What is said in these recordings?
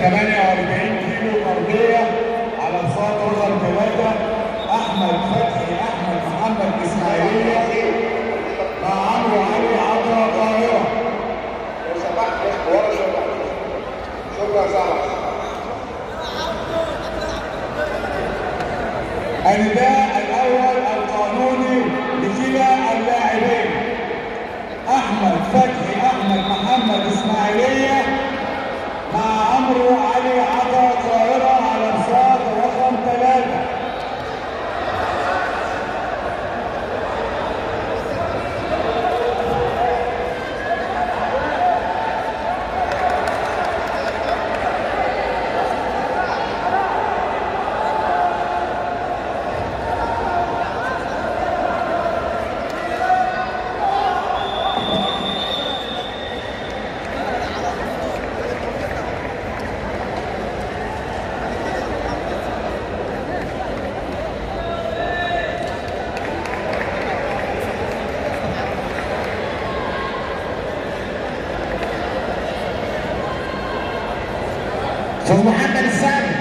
48 كيلو فرديه على صوت رقم ثلاثه احمد فتحي احمد محمد اسماعيليه مع عمرو علي عطا القاهره لو سمحت بس ورا شويه شكرا صالح النداء الاول القانوني لكلا اللاعبين احمد فتحي احمد محمد اسماعيليه مع عمرو علي عطا القاهره على انصاف رقم ثلاثه استاذ محمد السامي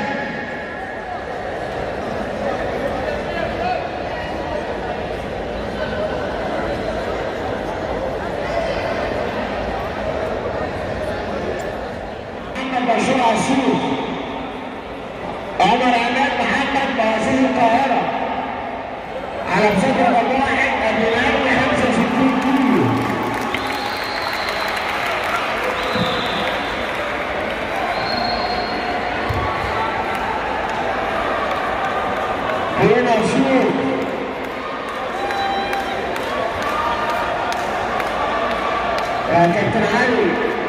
محمد بشير عاشور عمر عماد محمد مؤسس القاهرة على مسافة رقم واحد أبو 65 كيلو هنا شوف يا كابتن علي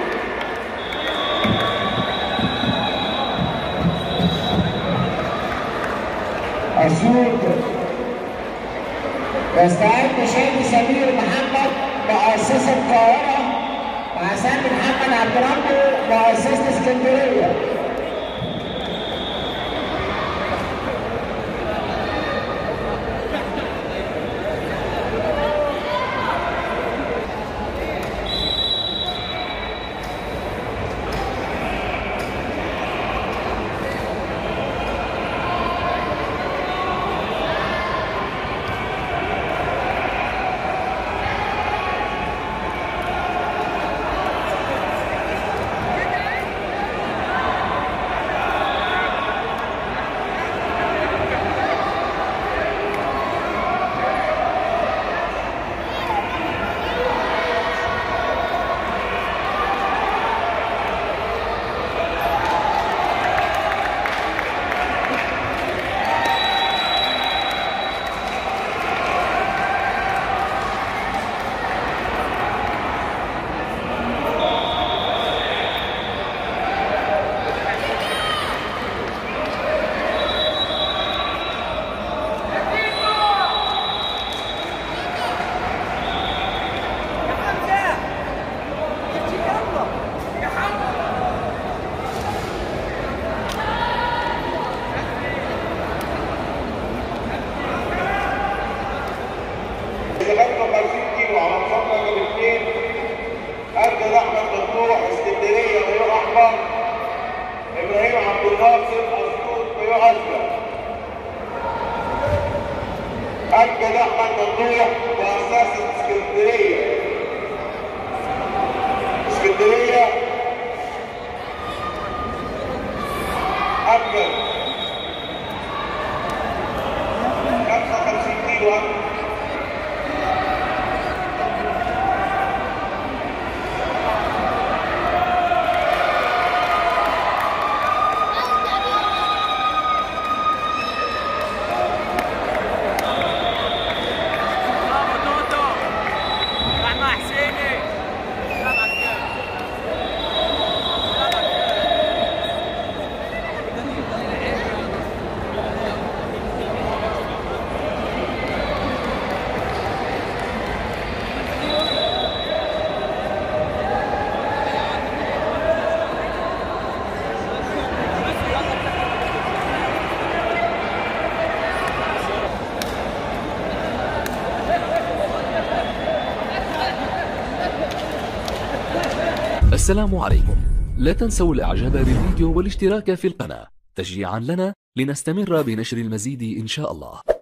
أشوف يستعد شادي سمير محمد مؤسسة القاهرة مع سامي محمد عبد ربه مؤسسة اسكندرية دخلنا 50 كيلو على مصنع الاثنين ارجل احمد مفتوح اسكندريه بيوع احمر ابراهيم عبد الناصر اسيوط بيوع ازرق ارجل احمد مفتوح مؤسسه اسكندريه اسكندريه ارجل 55 كيلو أرجل. برافو توتو احمد حسيني سلامك يا سلامك السلام عليكم لا تنسوا الاعجاب بالفيديو والاشتراك في القناة تشجيعا لنا لنستمر بنشر المزيد ان شاء الله